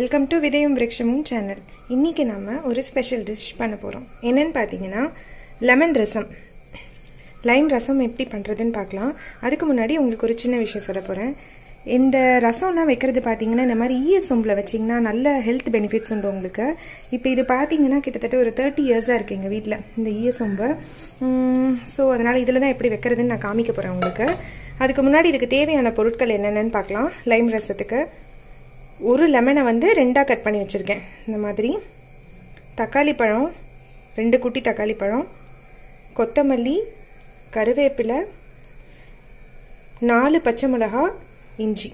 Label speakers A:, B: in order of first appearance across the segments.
A: welcome to விதயம் விரக்ஷமும் channel இன்னைக்கு நம்ம ஒரு ஸ்பெஷல் டிஷ் பண்ண போகிறோம் என்னன்னு பார்த்தீங்கன்னா லெமன் ரசம் லைம் ரசம் எப்படி பண்ணுறதுன்னு பார்க்கலாம் அதுக்கு முன்னாடி உங்களுக்கு ஒரு சின்ன விஷயம் சொல்ல போகிறேன் இந்த ரசம்லாம் வைக்கிறது பார்த்தீங்கன்னா இந்த மாதிரி ஈஎஸ் சொம்பில் வச்சிங்கன்னா நல்ல ஹெல்த் பெனிஃபிட்ஸ் உண்டு உங்களுக்கு இப்போ இது பார்த்தீங்கன்னா கிட்டத்தட்ட ஒரு தேர்ட்டி இயர்ஸாக இருக்குது எங்கள் வீட்டில் இந்த ஈஎஸ் சொம்பு ஸோ அதனால் இதில் தான் எப்படி வைக்கிறதுன்னு நான் காமிக்க போகிறேன் உங்களுக்கு அதுக்கு முன்னாடி இதுக்கு தேவையான பொருட்கள் என்னென்னு பார்க்கலாம் லைம் ரசத்துக்கு ஒரு லெமனை வந்து ரெண்டாக கட் பண்ணி வச்சுருக்கேன் இந்த மாதிரி தக்காளி பழம் ரெண்டு குட்டி தக்காளி பழம் கொத்தமல்லி கருவேப்பிலை நாலு பச்சை மிளகா இஞ்சி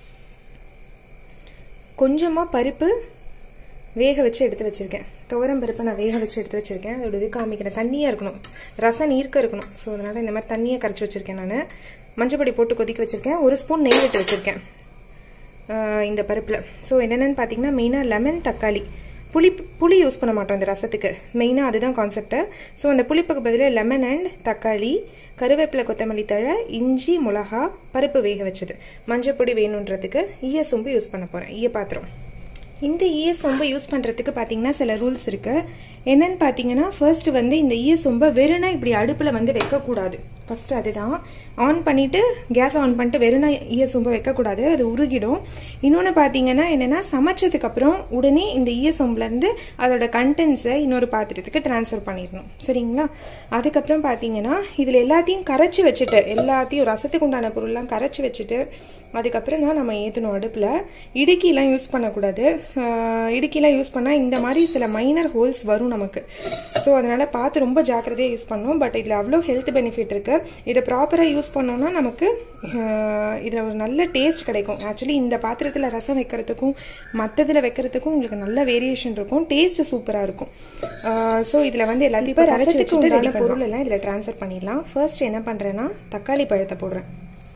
A: கொஞ்சமாக பருப்பு வேக வச்சு எடுத்து வச்சுருக்கேன் துவரம் பருப்பை நான் வேக வச்சு எடுத்து வச்சுருக்கேன் அதோட இது காமிக்கிறேன் தண்ணியாக இருக்கணும் ரசம் நீர்க்க இருக்கணும் ஸோ அதனால் இந்த மாதிரி தண்ணியை கரைச்சி வச்சுருக்கேன் நான் மஞ்சப்பொடி போட்டு கொதிக்க வச்சுருக்கேன் ஒரு ஸ்பூன் நெய் விட்டு வச்சுருக்கேன் இந்த பருப்பில் ஸோ என்னென்னு பார்த்தீங்கன்னா மெயினாக லெமன் தக்காளி புளி புளி யூஸ் பண்ண மாட்டோம் இந்த ரசத்துக்கு மெயினாக அதுதான் கான்செப்ட்டு ஸோ அந்த புளிப்புக்கு பதிலாக லெமன் அண்ட் தக்காளி கருவேப்பிலை கொத்தமல்லி தழை இஞ்சி மிளகா பருப்பு வேக வச்சது மஞ்சப்பொடி வேணுன்றதுக்கு ஈய சொம்பு யூஸ் பண்ண போகிறேன் ஈய பாத்திரம் இந்த ஈய சொம்பை யூஸ் பண்ணுறதுக்கு பார்த்தீங்கன்னா சில ரூல்ஸ் இருக்கு என்னன்னு பார்த்தீங்கன்னா ஃபர்ஸ்ட் வந்து இந்த ஈய சொம்பை வெறுனா இப்படி அடுப்பில் வந்து வைக்கக்கூடாது ஃபர்ஸ்ட் அதுதான் ஆன் பண்ணிட்டு கேஸ் ஆன் பண்ணிட்டு வெறுனா ஈய சொம்பை வைக்கக்கூடாது அது உருகிடும் இன்னொன்று பார்த்தீங்கன்னா என்னன்னா சமைச்சதுக்கு அப்புறம் உடனே இந்த ஈய சொம்புலேருந்து அதோட கண்டென்ட்ஸை இன்னொரு பாத்திரத்துக்கு டிரான்ஸ்ஃபர் பண்ணிடணும் சரிங்களா அதுக்கப்புறம் பார்த்தீங்கன்னா இதில் எல்லாத்தையும் கரைச்சி வச்சுட்டு எல்லாத்தையும் ரசத்துக்கு உண்டான பொருள்லாம் கரைச்சி வச்சுட்டு அதுக்கப்புறம் தான் நம்ம ஏற்றணும் அடுப்பில் இடுக்கிலாம் யூஸ் பண்ணக்கூடாது இடுக்கிலாம் யூஸ் பண்ணால் இந்த மாதிரி சில மைனர் ஹோல்ஸ் வரும் நமக்கு ஸோ அதனால் பார்த்து ரொம்ப ஜாக்கிரதையாக யூஸ் பண்ணணும் பட் இதில் அவ்வளோ ஹெல்த் பெனிஃபிட் இருக்குது இதை ப்ராப்பராக யூஸ் பண்ணோம்னா நமக்கு இதில் ஒரு நல்ல டேஸ்ட் கிடைக்கும் ஆக்சுவலி இந்த பாத்திரத்தில் ரசம் வைக்கிறதுக்கும் மற்றதில் வைக்கிறதுக்கும் உங்களுக்கு நல்ல வேரியேஷன் இருக்கும் டேஸ்ட் சூப்பராக இருக்கும் ஸோ இதில் வந்து எல்லாத்தையும் இப்போ அரைச்சி வச்சுட்டு பொருள் எல்லாம் இதில் ட்ரான்ஸ்ஃபர் பண்ணிடலாம் ஃபர்ஸ்ட் என்ன பண்ணுறேன்னா தக்காளி பழத்தை போடுறேன்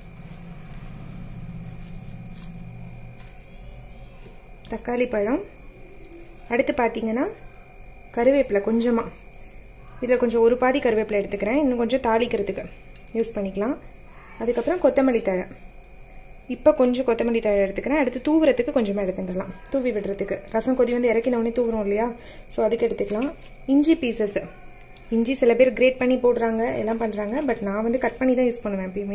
A: தக்காளி பழம் அடுத்து பார்த்தீங்கன்னா கருவேப்பிலை கொஞ்சமாக இதில் கொஞ்சம் ஒரு பாதி கருவேப்பிலை எடுத்துக்கிறேன் இன்னும் கொஞ்சம் தாளிக்கிறதுக்கு யூஸ் பண்ணிக்கலாம் அதுக்கப்புறம் கொத்தமல்லி தழை இப்போ கொஞ்சம் கொத்தமல்லி தழை எடுத்துக்கிறேன் அடுத்து தூவுறதுக்கு கொஞ்சமாக எடுத்துக்கலாம் தூவி விடுறதுக்கு ரசம் கொதி வந்து இறக்கினவுடனே தூவுறோம் இல்லையா ஸோ அதுக்கு எடுத்துக்கலாம் இஞ்சி பீசஸ் இஞ்சி சில பேர் கிரேட் பண்ணி போடுறாங்க எல்லாம் பண்ணுறாங்க பட் நான் வந்து கட் பண்ணி தான் யூஸ் பண்ணுவேன் எப்பயுமே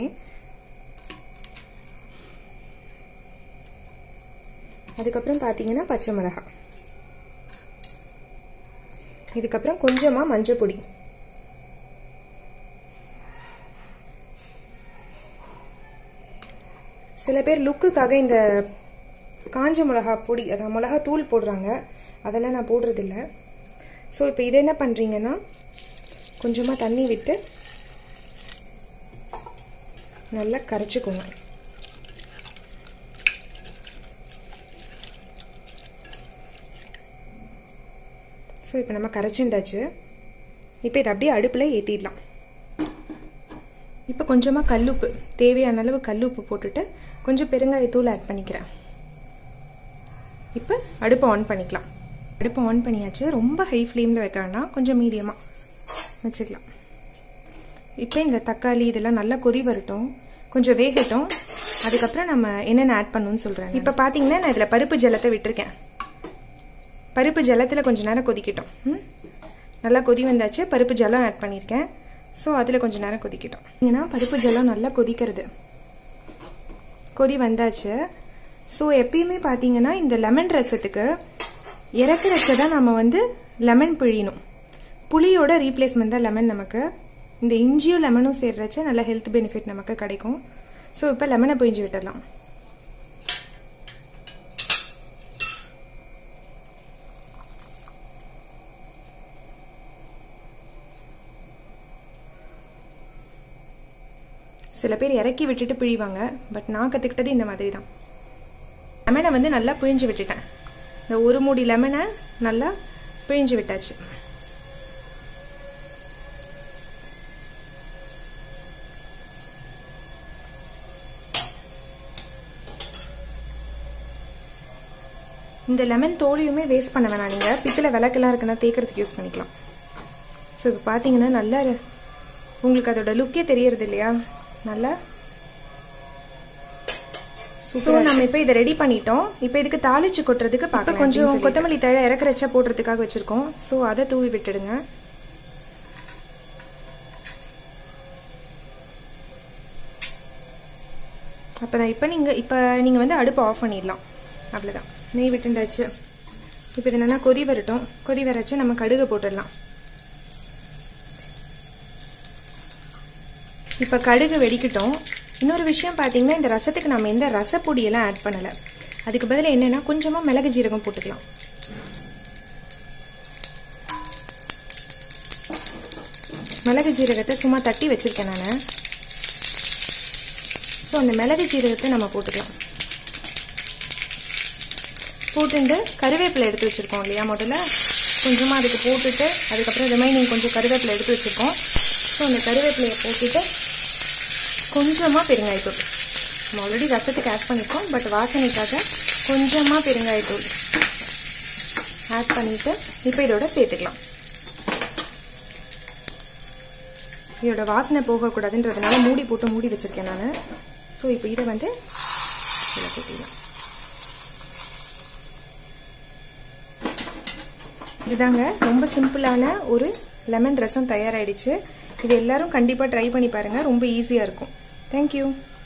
A: அதுக்கப்புறம் பார்த்தீங்கன்னா பச்சை மிளகாய் இதுக்கப்புறம் கொஞ்சமாக மஞ்சள் பொடி சில பேர் லுக்குக்காக இந்த காஞ்ச மிளகா பொடி அதான் மிளகா தூள் போடுறாங்க அதெல்லாம் நான் போடுறதில்ல ஸோ இப்போ இதை என்ன பண்ணுறீங்கன்னா கொஞ்சமாக தண்ணி விட்டு நல்லா கரைச்சிக்கோங்க ஸோ இப்போ நம்ம கரைச்சிண்டாச்சு இப்போ இதை அப்படியே அடுப்பில் ஏற்றிடலாம் இப்போ கொஞ்சமாக கல்லுப்பு தேவையான அளவு கல்லுப்பு போட்டுட்டு கொஞ்சம் பெருங்காயத்தூள் ஆட் பண்ணிக்கிறேன் இப்போ அடுப்பை ஆன் பண்ணிக்கலாம் அடுப்பை ஆன் பண்ணியாச்சு ரொம்ப ஹை ஃப்ளேமில் வைக்க வேண்டாம் கொஞ்சம் மீடியமாக வச்சுக்கலாம் இப்போ இந்த தக்காளி இதெல்லாம் நல்லா கொதி வரட்டும் கொஞ்சம் வேகட்டும் அதுக்கப்புறம் நம்ம என்னென்ன ஆட் பண்ணணும்னு சொல்கிறேன் இப்போ பார்த்தீங்கன்னா நான் இதில் பருப்பு ஜலத்தை விட்டுருக்கேன் பருப்பு ஜலத்தில் கொஞ்சம் நேரம் கொதிக்கட்டும் நல்லா கொதி வந்தாச்சு பருப்பு ஜலம் ஆட் பண்ணியிருக்கேன் ஸோ அதில் கொஞ்சம் நேரம் கொதிக்கட்டும் ஏன்னா பருப்பு ஜலம் நல்லா கொதிக்கிறது கொதி வந்தாச்சு ஸோ எப்பயுமே பார்த்தீங்கன்னா இந்த லெமன் ரசத்துக்கு இறக்குறக்க தான் நம்ம வந்து லெமன் பிழியணும் புளியோட ரீப்ளேஸ்மெண்ட் தான் லெமன் நமக்கு இந்த இஞ்சியும் லெமனும் சேர்றச்ச நல்ல ஹெல்த் பெனிஃபிட் நமக்கு கிடைக்கும் ஸோ இப்போ லெமனை பிழிஞ்சு விட்டுடலாம் சில பேர் இறக்கி விட்டுட்டு பிழிவாங்க பட் நான் கற்றுக்கிட்டது இந்த மாதிரி தான் லெமனை வந்து நல்லா பிழிஞ்சு விட்டுட்டேன் இந்த ஒரு மூடி லெமனை நல்லா பிழிஞ்சு விட்டாச்சு இந்த லெமன் தோலையுமே வேஸ்ட் பண்ண வேணாம் நீங்கள் பித்தளை விளக்கெல்லாம் இருக்குன்னா தேக்கிறதுக்கு யூஸ் பண்ணிக்கலாம் ஸோ இப்போ பார்த்தீங்கன்னா நல்லா உங்களுக்கு அதோட லுக்கே தெரியறது இல்லையா நல்லா ஸோ நம்ம இப்போ இதை ரெடி பண்ணிட்டோம் இப்போ இதுக்கு தாளிச்சு கொட்டுறதுக்கு பார்க்க கொஞ்சம் கொத்தமல்லி தழை இறக்குறச்சா போடுறதுக்காக வச்சிருக்கோம் ஸோ அதை தூவி விட்டுடுங்க அப்பதான் இப்போ நீங்க இப்போ நீங்க வந்து அடுப்பு ஆஃப் பண்ணிடலாம் அவ்வளவுதான் நெய் விட்டுண்டாச்சு இப்போ இது என்னன்னா கொதி வரட்டும் கொதி வரச்சு நம்ம கடுகு போட்டுடலாம் இப்போ கடுகு வெடிக்கட்டும் இன்னொரு விஷயம் பார்த்தீங்கன்னா இந்த ரசத்துக்கு நம்ம எந்த ரசப்பொடியெல்லாம் ஆட் பண்ணலை அதுக்கு பதிலாக என்னன்னா கொஞ்சமாக மிளகு ஜீரகம் போட்டுக்கலாம் மிளகு ஜீரகத்தை சும்மா தட்டி வச்சிருக்கேன் நான் ஸோ அந்த மிளகு ஜீரகத்தை நம்ம போட்டுக்கலாம் போட்டுட்டு கருவேப்பிலை எடுத்து வச்சிருக்கோம் இல்லையா முதல்ல கொஞ்சமாக அதுக்கு போட்டுட்டு அதுக்கப்புறம் ரிமைனிங் கொஞ்சம் கருவேப்பிலை எடுத்து வச்சிருக்கோம் ஸோ அந்த கருவேப்பிலையை போட்டுட்டு கொஞ்சமாக பெருங்காயத்தூள் நம்ம ஆல்ரெடி ரசத்துக்கு ஆட் பண்ணியிருக்கோம் பட் வாசனைக்காக கொஞ்சமாக பெருங்காயத்தூள் ஆட் பண்ணிட்டு இப்போ இதோட சேர்த்துக்கலாம் இதோட வாசனை போகக்கூடாதுன்றதுனால மூடி போட்டு மூடி வச்சிருக்கேன் நான் ஸோ இப்போ இதை வந்து இதில் சேர்த்திக்கலாம் இதுதாங்க ரொம்ப சிம்பிளான ஒரு லெமன் ரசம் தயாராயிடுச்சு இது எல்லாரும் கண்டிப்பாக ட்ரை பண்ணி பாருங்க ரொம்ப ஈஸியாக இருக்கும் தேங்க்யூ